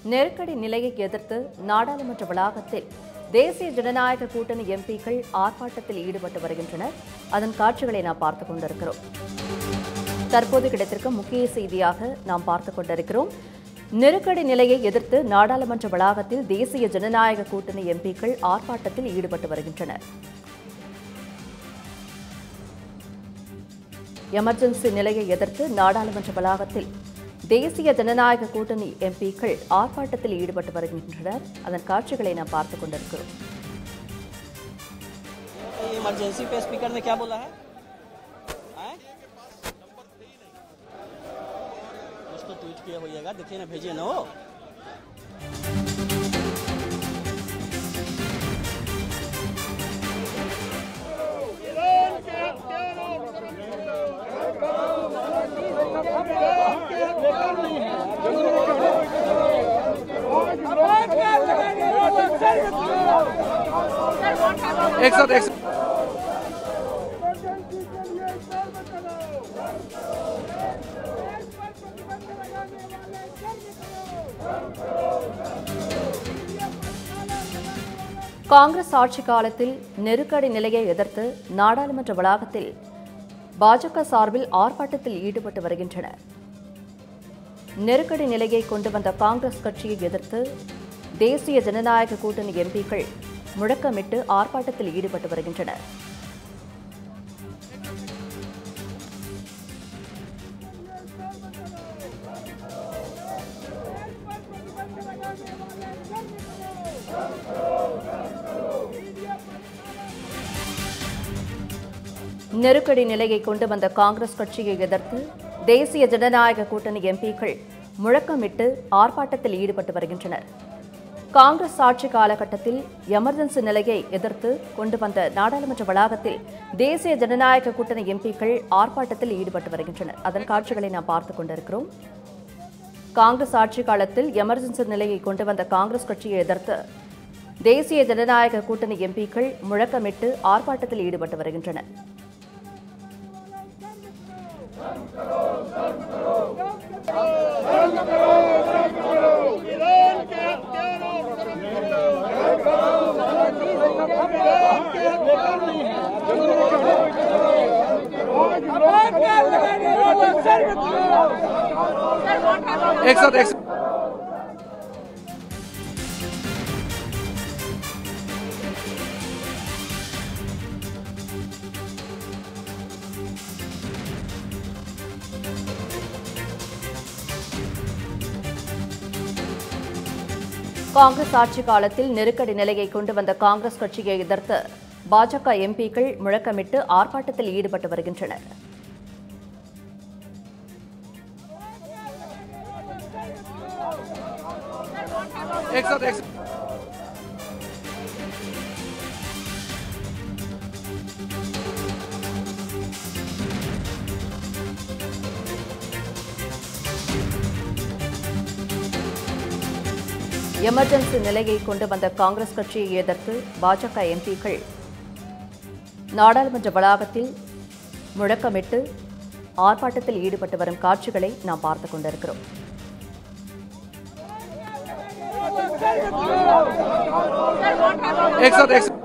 நெருக்கடி நிலையை எதிர்த்து நாடாளுமன்ற வளாகத்தில் தேசிய ஜனநாயக கூட்டணி எம்பிக்கள் ஆர்ப்பாட்டத்தில் ஈடுபட்டு வருகின்றனர் அதன் காட்சிகளை நாம் பார்த்துக் கொண்டிருக்கிறோம் தற்போது கிடைத்திருக்கும் முக்கிய செய்தியாக நாம் பார்த்துக் கொண்டிருக்கிறோம் நெருக்கடி நிலையை எதிர்த்து நாடாளுமன்ற வளாகத்தில் தேசிய ஜனநாயக கூட்டணி எம்பிக்கள் ஆர்ப்பாட்டத்தில் ஈடுபட்டு வருகின்றனர் எமர்ஜென்சி நிலையை எதிர்த்து நாடாளுமன்ற வளாகத்தில் தேசிய ஜனநாயக கூட்டணி எம்பிக்கள் ஆர்ப்பாட்டத்தில் ஈடுபட்டு வருகின்றனர் அதன் காட்சிகளை நாம் பார்த்துக் கொண்டிருக்கிறோம் ये इमरजेंसी पे स्पीकर ने क्या बोला है हैं? कुछ तो ट्वीट किया होइएगा देखिए ना भेजिए ना वो एक साथ एक साथ காங்கிரஸ் ஆட்சி காலத்தில் நெருக்கடி நிலையை எதிர்த்து நாடாளுமன்ற வளாகத்தில் பாஜக சார்பில் ஆர்ப்பாட்டத்தில் ஈடுபட்டு வருகின்றனர் நெருக்கடி நிலையை கொண்டு வந்த காங்கிரஸ் கட்சியை எதிர்த்து தேசிய ஜனநாயக கூட்டணி எம்பிக்கள் முழக்கமிட்டு ஆர்ப்பாட்டத்தில் ஈடுபட்டு வருகின்றனர் நெருக்கடி நிலையை கொண்டு வந்த காங்கிரஸ் கட்சியை எதிர்த்து தேசிய ஜனநாயக கூட்டணி எம்பிக்கள் முழக்கமிட்டு ஆர்ப்பாட்டத்தில் ஈடுபட்டு வருகின்றனர் காங்கிரஸ் ஆட்சி காலகட்டத்தில் எமர்ஜென்சி நிலையை எதிர்த்து கொண்டு வந்த நாடாளுமன்ற வளாகத்தில் தேசிய ஜனநாயக கூட்டணி எம்பிக்கள் ஆர்ப்பாட்டத்தில் ஈடுபட்டு வருகின்றனர் அதன் காட்சிகளை நாம் பார்த்துக் கொண்டிருக்கிறோம் காங்கிரஸ் ஆட்சி காலத்தில் எமர்ஜென்சி நிலையை கொண்டு வந்த காங்கிரஸ் கட்சியை எதிர்த்து தேசிய ஜனநாயக கூட்டணி எம்பிக்கள் முழக்கமிட்டு ஆர்ப்பாட்டத்தில் ஈடுபட்டு வருகின்றனர் एक साथ एक साथ காங்கிரஸ் ஆட்சி காலத்தில் நெருக்கடி நிலையை கொண்டு வந்த காங்கிரஸ் கட்சியை எதிர்த்து பாஜக எம்பிக்கள் முழக்கமிட்டு ஆர்ப்பாட்டத்தில் ஈடுபட்டு வருகின்றனர் एक साथ एक साथ எமர்ஜென்சி நிலையை கொண்டு வந்த காங்கிரஸ் கட்சியை எதிர்த்து பாஜக எம்பிக்கள் நாடாளுமன்ற வளாகத்தில் முழக்கமிட்டு ஆர்ப்பாட்டத்தில் ஈடுபட்டு வரும் காட்சிகளை நாம் பார்த்துக் கொண்டிருக்கிறோம் एक साथ एक साथ